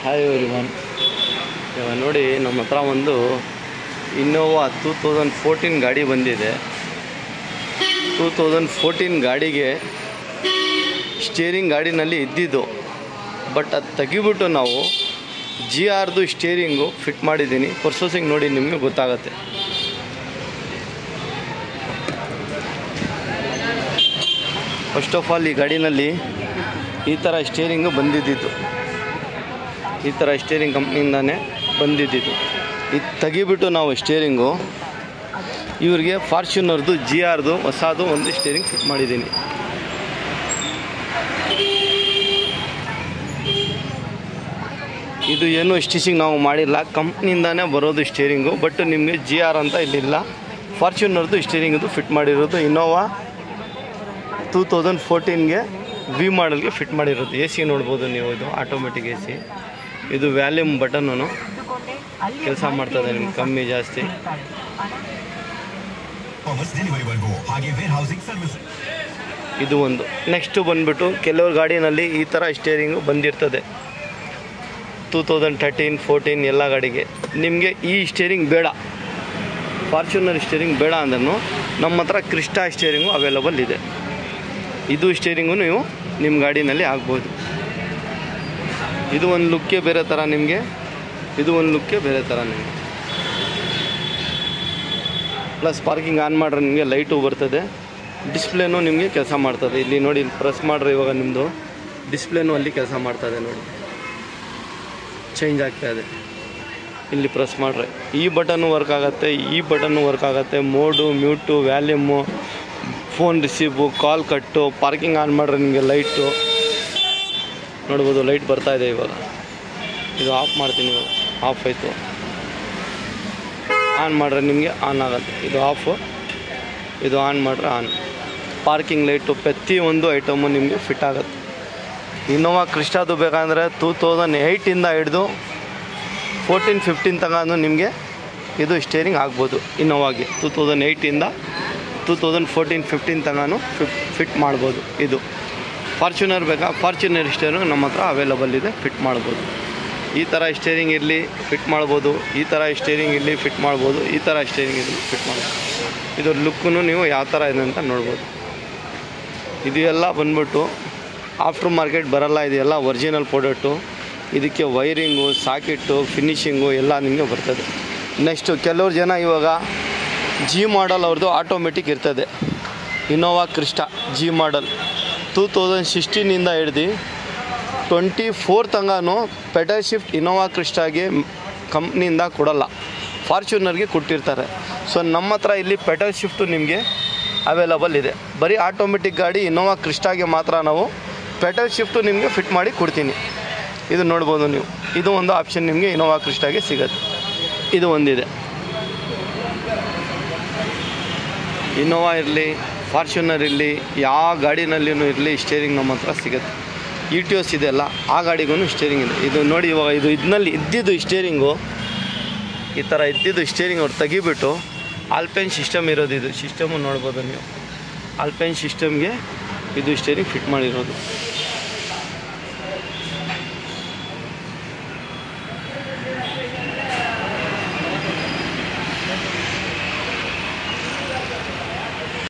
hi every one ಇವಾಗ ನೋಡಿ ನಮ್ಮ ಹತ್ರ ಒಂದು ಇನ್ನೋವಾ ಟೂ ತೌಸಂಡ್ ಫೋರ್ಟೀನ್ ಗಾಡಿ ಬಂದಿದೆ ಟೂ ತೌಸಂಡ್ ಫೋರ್ಟೀನ್ ಗಾಡಿಗೆ ಸ್ಟೇರಿಂಗ್ ಗಾಡಿನಲ್ಲಿ ಇದ್ದಿದ್ದು ಬಟ್ ಅದು ತೆಗಿಬಿಟ್ಟು ನಾವು ಜಿ ಆರ್ದು ಸ್ಟೇರಿಂಗು ಫಿಟ್ ಮಾಡಿದ್ದೀನಿ ಪರ್ಸೋಸಿಂಗ್ ನೋಡಿ ನಿಮಗೆ ಗೊತ್ತಾಗತ್ತೆ ಫಸ್ಟ್ ಆಫ್ ಆಲ್ ಈ ಗಾಡಿನಲ್ಲಿ ಈ ಥರ ಸ್ಟೇರಿಂಗು ಬಂದಿದ್ದಿತ್ತು ಈ ಥರ ಸ್ಟೇರಿಂಗ್ ಕಂಪ್ನಿಯಿಂದಾನೇ ಬಂದಿದ್ದಿತ್ತು ಇದು ತೆಗಿಬಿಟ್ಟು ನಾವು ಸ್ಟೇರಿಂಗು ಇವ್ರಿಗೆ ಫಾರ್ಚುನರ್ದು ಜಿ ಆರ್ದು ಹೊಸದು ಒಂದು ಸ್ಟೇರಿಂಗ್ ಫಿಟ್ ಮಾಡಿದ್ದೀನಿ ಇದು ಏನು ಸ್ಟಿಚಿಂಗ್ ನಾವು ಮಾಡಿಲ್ಲ ಕಂಪ್ನಿಯಿಂದಾನೇ ಬರೋದು ಸ್ಟೇರಿಂಗು ಬಟ್ ನಿಮಗೆ ಜಿ ಆರ್ ಅಂತ ಇಲ್ಲಿಲ್ಲ ಫಾರ್ಚುನರ್ದು ಸ್ಟೇರಿಂಗ್ದು ಫಿಟ್ ಮಾಡಿರೋದು ಇನ್ನೋವಾ ಟೂ ತೌಸಂಡ್ ಫೋರ್ಟೀನ್ಗೆ ವಿ ಮಾಡಲ್ಗೆ ಫಿಟ್ ಮಾಡಿರೋದು ಎ ಸಿ ನೋಡ್ಬೋದು ನೀವು ಇದು ಆಟೋಮೆಟಿಕ್ ಎ ಸಿ ಇದು ವ್ಯಾಲ್ಯೂಮ್ ಬಟನ್ನು ಕೆಲಸ ಮಾಡ್ತದೆ ನಿಮ್ಗೆ ಕಮ್ಮಿ ಜಾಸ್ತಿ ಕಾಮರ್ಸ್ ಡೆಲಿವರಿವರೆಗೂ ಹಾಗೆ ವೇರ್ ಹೌಸಿಂಗ್ ಸರ್ವಿಸ್ ಇದು ಒಂದು ನೆಕ್ಸ್ಟ್ ಬಂದುಬಿಟ್ಟು ಕೆಲವ್ರ ಗಾಡಿನಲ್ಲಿ ಈ ಥರ ಸ್ಟೇರಿಂಗು ಬಂದಿರ್ತದೆ ಟೂ ತೌಸಂಡ್ ತರ್ಟೀನ್ ಫೋರ್ಟೀನ್ ಎಲ್ಲ ಗಾಡಿಗೆ ನಿಮಗೆ ಈ ಸ್ಟೇರಿಂಗ್ ಬೇಡ ಫಾರ್ಚುನರ್ ಸ್ಟೇರಿಂಗ್ ಬೇಡ ಅಂದ್ರೂ ನಮ್ಮ ಹತ್ರ ಕ್ರಿಸ್ಟಾ ಸ್ಟೇರಿಂಗು ಅವೈಲಬಲ್ ಇದೆ ಇದು ಸ್ಟೇರಿಂಗು ನೀವು ನಿಮ್ಮ ಗಾಡಿನಲ್ಲಿ ಆಗ್ಬೋದು ಇದು ಒಂದು ಲುಕ್ಕೇ ಬೇರೆ ಥರ ನಿಮಗೆ ಇದು ಒಂದು ಲುಕ್ಕೇ ಬೇರೆ ಥರ ನಿಮಗೆ ಪ್ಲಸ್ ಪಾರ್ಕಿಂಗ್ ಆನ್ ಮಾಡ್ರೆ ನಿಮಗೆ ಲೈಟು ಬರ್ತದೆ ಡಿಸ್ಪ್ಲೇನು ನಿಮಗೆ ಕೆಲಸ ಮಾಡ್ತದೆ ಇಲ್ಲಿ ನೋಡಿ ಇಲ್ಲಿ ಪ್ರೆಸ್ ಮಾಡ್ರೆ ಇವಾಗ ನಿಮ್ಮದು ಡಿಸ್ಪ್ಲೇನು ಅಲ್ಲಿ ಕೆಲಸ ಮಾಡ್ತದೆ ನೋಡಿ ಚೇಂಜ್ ಆಗ್ತಾ ಇದೆ ಇಲ್ಲಿ ಪ್ರೆಸ್ ಮಾಡ್ರೆ ಈ ಬಟನ್ನು ವರ್ಕ್ ಆಗುತ್ತೆ ಈ ಬಟನ್ನು ವರ್ಕ್ ಆಗುತ್ತೆ mode mute volume phone receive call cut parking on ಮಾಡ್ರೆ ನಿಮಗೆ ಲೈಟು ನೋಡ್ಬೋದು ಲೈಟ್ ಬರ್ತಾ ಇದೆ ಇವಾಗ ಇದು ಆಫ್ ಮಾಡ್ತೀನಿ ಇವಾಗ ಆಫ್ ಆಯಿತು ಆನ್ ಮಾಡ್ರೆ ನಿಮಗೆ ಆನ್ ಆಗುತ್ತೆ ಇದು ಆಫು ಇದು ಆನ್ ಮಾಡ್ರೆ ಆನ್ ಪಾರ್ಕಿಂಗ್ ಲೈಟು ಪ್ರತಿಯೊಂದು ಐಟಮು ನಿಮಗೆ ಫಿಟ್ ಆಗುತ್ತೆ ಇನ್ನೋವಾ ಕ್ರಿಸ್ಟಾದು ಬೇಕಂದರೆ ಟೂ ತೌಸಂಡ್ ಏಯ್ಟಿಂದ ಹಿಡಿದು ಫೋರ್ಟೀನ್ ಫಿಫ್ಟೀನ್ ತಗೊಂಡು ನಿಮಗೆ ಇದು ಸ್ಟೇರಿಂಗ್ ಆಗ್ಬೋದು ಇನ್ನೋವಾಗೆ ಟೂ ತೌಸಂಡ್ ಏಯ್ಟಿಂದ ಟೂ ತೌಸಂಡ್ ಫೋರ್ಟೀನ್ ಫಿಫ್ಟೀನ್ ತಗೊಂಡು ಫಿಟ್ ಫಿಟ್ ಮಾಡ್ಬೋದು ಇದು ಫಾರ್ಚುನರ್ ಬೇಕಾ ಫಾರ್ಚುನರ್ ಸ್ಟೇರಿಂಗ್ ನಮ್ಮ ಹತ್ರ ಅವೈಲಬಲ್ ಇದೆ ಫಿಟ್ ಮಾಡ್ಬೋದು ಈ ಥರ ಸ್ಟೇರಿಂಗ್ ಇರಲಿ ಫಿಟ್ ಮಾಡ್ಬೋದು ಈ ಥರ ಸ್ಟೇರಿಂಗ್ ಇರಲಿ ಫಿಟ್ ಮಾಡ್ಬೋದು ಈ ಥರ ಸ್ಟೇರಿಂಗ್ ಇರಲಿ ಫಿಟ್ ಮಾಡ್ಬೋದು ಇದು ಲುಕ್ಕೂ ನೀವು ಯಾವ ಥರ ಇದೆ ಅಂತ ನೋಡ್ಬೋದು ಇದು ಎಲ್ಲ ಬಂದ್ಬಿಟ್ಟು ಆಫ್ಟರ್ ಮಾರ್ಕೆಟ್ ಬರಲ್ಲ ಇದೆಲ್ಲ ಒರಿಜಿನಲ್ ಪ್ರಾಡಕ್ಟು ಇದಕ್ಕೆ ವೈರಿಂಗು ಸಾಕೆಟ್ಟು ಫಿನಿಷಿಂಗು ಎಲ್ಲ ನಿಮಗೆ ಬರ್ತದೆ ನೆಕ್ಸ್ಟು ಕೆಲವ್ರು ಜನ ಇವಾಗ ಜಿ ಮಾಡಲ್ ಅವ್ರದ್ದು ಆಟೋಮೆಟಿಕ್ ಇರ್ತದೆ Innova Crysta G model two thousand ಸಿಕ್ಸ್ಟೀನಿಂದ ಹಿಡ್ದು ಟ್ವೆಂಟಿ ಫೋರ್ ತನಕನೂ ಪೆಟಲ್ ಶಿಫ್ಟ್ ಇನೋವಾ ಕ್ರಿಸ್ಟಾಗೆ ಕಂಪ್ನಿಯಿಂದ ಕೊಡಲ್ಲ ಫಾರ್ಚುನರ್ಗೆ ಕೊಟ್ಟಿರ್ತಾರೆ ಸೊ ನಮ್ಮ ಹತ್ರ ಇಲ್ಲಿ ಪೆಟಲ್ ಶಿಫ್ಟು ನಿಮಗೆ ಅವೈಲಬಲ್ ಇದೆ ಬರೀ ಆಟೋಮೆಟಿಕ್ ಗಾಡಿ ಇನೋವಾ ಕ್ರಿಸ್ಟಾಗೆ ಮಾತ್ರ ನಾವು ಪೆಟಲ್ ಶಿಫ್ಟು ನಿಮಗೆ ಫಿಟ್ ಮಾಡಿ ಕೊಡ್ತೀನಿ ಇದು ನೋಡ್ಬೋದು ನೀವು ಇದು ಒಂದು ಆಪ್ಷನ್ ನಿಮಗೆ ಇನೋವಾ ಕ್ರಿಸ್ಟಾಗೆ ಸಿಗುತ್ತೆ ಇದು ಒಂದಿದೆ ಇನೋವಾ ಇರಲಿ ಫಾರ್ಚುನರ್ ಇರಲಿ ಯಾವ ಗಾಡಿನಲ್ಲಿನೂ ಇರಲಿ ಸ್ಟೇರಿಂಗ್ ನಮ್ಮ ಹತ್ರ ಸಿಗುತ್ತೆ ಇ ಟಿ ಎಸ್ ಇದೆಯಲ್ಲ ಆ ಗಾಡಿಗೂ ಸ್ಟೇರಿಂಗ್ ಇದೆ ಇದು ನೋಡಿ ಇವಾಗ ಇದು ಇದರಲ್ಲಿ ಇದ್ದಿದ್ದು ಸ್ಟೇರಿಂಗು ಈ ಥರ ಇದ್ದಿದ್ದು ಸ್ಟೇರಿಂಗ್ ಅವ್ರು ತೆಗಿಬಿಟ್ಟು ಆಲ್ಪೈನ್ ಸಿಸ್ಟಮ್ ಇರೋದು ಇದು ಸಿಸ್ಟಮು ನೋಡ್ಬೋದು ನೀವು ಆಲ್ಪೈನ್ ಸಿಸ್ಟಮ್ಗೆ ಇದು ಸ್ಟೇರಿಂಗ್ ಫಿಟ್ ಮಾಡಿರೋದು